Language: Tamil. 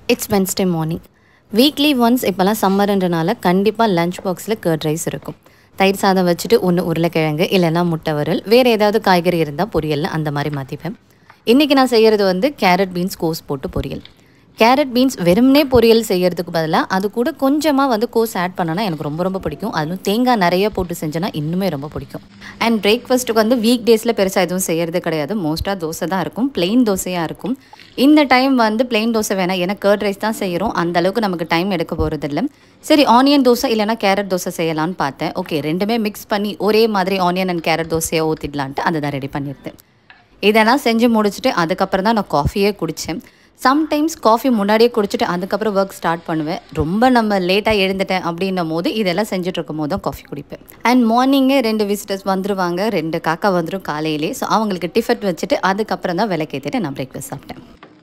it's Wednesday morning weekly once இப்போல்லாம் சம்மர்ன்றனால கண்டிப்பாக லஞ்ச் பாக்ஸில் கர்ட் ரைஸ் இருக்கும் தயிர் சாதம் வச்சுட்டு ஒன்று உருளைக்கிழங்கு இல்லைன்னா முட்டை வறுவல் வேறு ஏதாவது காய்கறி இருந்தால் பொரியல் அந்த மாதிரி மாற்றிப்பேன் இன்றைக்கி நான் செய்கிறது வந்து கேரட் பீன்ஸ் கோஸ் போட்டு பொரியல் கேரட் பீன்ஸ் வெறுமனே பொரியல் செய்யறதுக்கு பதிலாக அது கூட கொஞ்சமாக வந்து கோஸ் ஆட் பண்ணனா எனக்கு ரொம்ப ரொம்ப பிடிக்கும் அதுவும் தேங்காய் நிறைய போட்டு செஞ்சேன்னா இன்னுமே ரொம்ப பிடிக்கும் அண்ட் பிரேக்ஃபாஸ்ட்டுக்கு வந்து வீக் டேஸில் பெருசாக எதுவும் செய்யறது கிடையாது மோஸ்ட்டாக தோசை தான் இருக்கும் plain தோசையாக இருக்கும் இந்த டைம் வந்து plain தோசை வேணாம் ஏன்னா கர்ட் ரைஸ் தான் செய்கிறோம் அந்த அளவுக்கு நமக்கு டைம் எடுக்க போகிறது இல்லை சரி ஆனியன் தோசை இல்லைனா கேரட் தோசை செய்யலாம்னு பார்த்தேன் ஓகே ரெண்டுமே மிக்ஸ் பண்ணி ஒரே மாதிரி ஆனியன் அண்ட் கேரட் தோசையை ஊற்றிடலான்ட்டு அதை தான் ரெடி பண்ணியிருந்தேன் இதெல்லாம் செஞ்சு முடிச்சுட்டு அதுக்கப்புறம் தான் நான் காஃபியே குடித்தேன் சம்டைம்ஸ் காஃபி முன்னாடியே குடிச்சிட்டு அதுக்கப்புறம் ஒர்க் ஸ்டார்ட் பண்ணுவேன் ரொம்ப நம்ம லேட்டாக எழுந்துட்டேன் அப்படின்னும் போது இதெல்லாம் செஞ்சுட்டு இருக்கும் போது தான் காஃபி குடிப்பேன் அண்ட் மார்னிங்கே ரெண்டு விசிட்டர்ஸ் வந்துருவாங்க ரெண்டு காக்கா வந்துடும் காலையிலே ஸோ அவங்களுக்கு டிஃபன் வச்சுட்டு அதுக்கப்புறம் தான் விளக்கேற்றிட்டு நான் பிரேக்ஃபாஸ்ட் சாப்பிட்டேன்